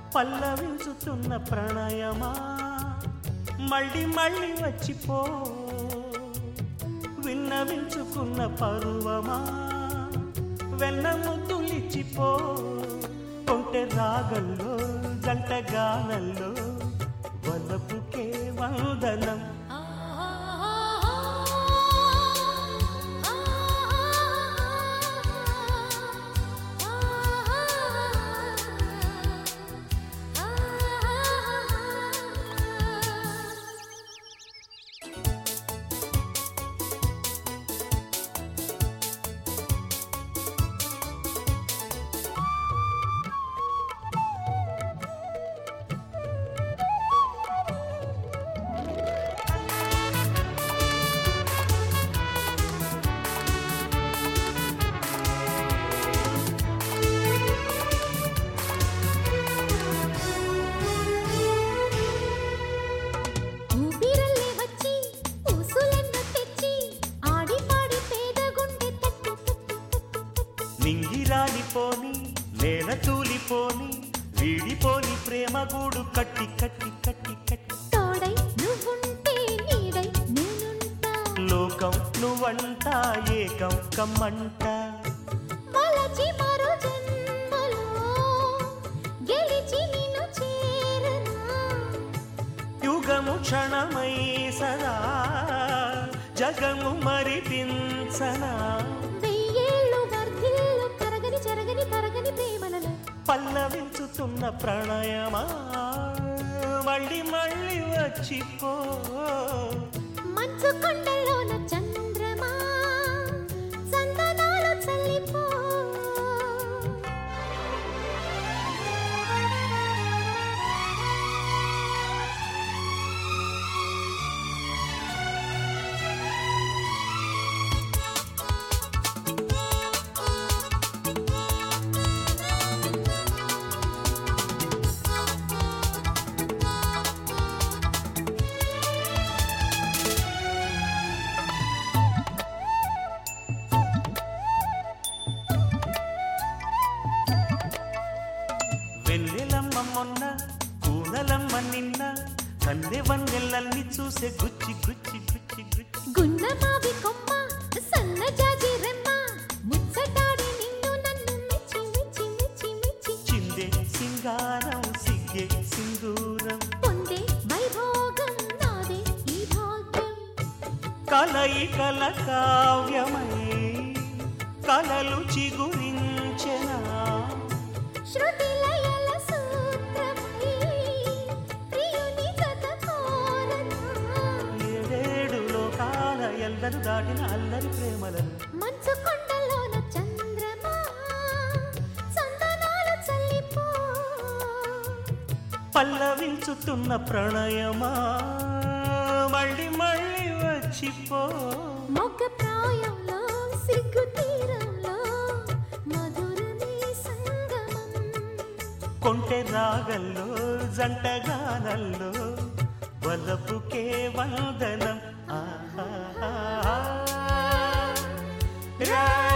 పల్లవించుతున్న ప్రణయమా మళ్ళీ మళ్ళీ వచ్చిపో విన్నవించుకున్న పరువమా వెన్న ముద్దులిచ్చిపో కొంటె రాగంలో జంట గానంలో వలపుకే వందనం ఊపిరల్లే వచ్చి ఊసులెన్నో తెచ్చి ఆడి పాడి పేద గుండె తట్టి తట్టి తట్టి తట్టి నింగిరాలిపోని నేల తూలిపోని వీడిపోని ప్రేమ గూడు కట్టి కట్టి కట్టి కట్టి తోడై నువ్వుంటే నీడై నేనుంటా లోకం నువ్వంట ఏకం కమ్మంట మలచి మరో జన్మలో గెలిచి నిన్ను చేరనా యుగము క్షణమై సదా జగము మరిపించనా వెయ్యేళ్ళు వర్ధిల్లు కరగని చెరగని తరగని ప్రేమలలో పల్లవించుతున్న ప్రణయమా మళ్ళీ మళ్ళీ వచ్చిపో మంచు కొండలోన చంద్రమా సందనాలు చల్లిపో వెన్నెలమ్మ మొన్న కూనలమ్మ నిన్న కన్నె వన్నెలల్ని చూసే గుచ్చి గుచ్చి గుచ్చి గుచ్చి గున్న మావి కొమ్మ సన్న జాజి రెమ్మ ముచ్చటాడి నిన్ను నన్ను మెచ్చి మెచ్చి మెచ్చి మెచ్చి చిందే సింగారం సిగ్గే సింధూరం పొందే వైభోగం నాదే ఈ భాగ్యం కలయి కల కావ్యమై కలలు చిగురించెనా శృతి లయల సూత్రమై ప్రియుని జత కోరనా ఏడేడు లోకాల ఎల్లరు దాటిన అల్లరి ప్రేమలను మంచు కొండలోన చంద్రమా సందనాలు చల్లిపో పల్లవించుతున్న ప్రణయమా మళ్ళీ మళ్ళీ వచ్చిపో మొగ్గ ప్రాయంలో సిగ్గు తీరంలో మధురమే సంగమం కొంటె రాగంలో జంటగానంలో వలపుకే వందనం ఆహా రా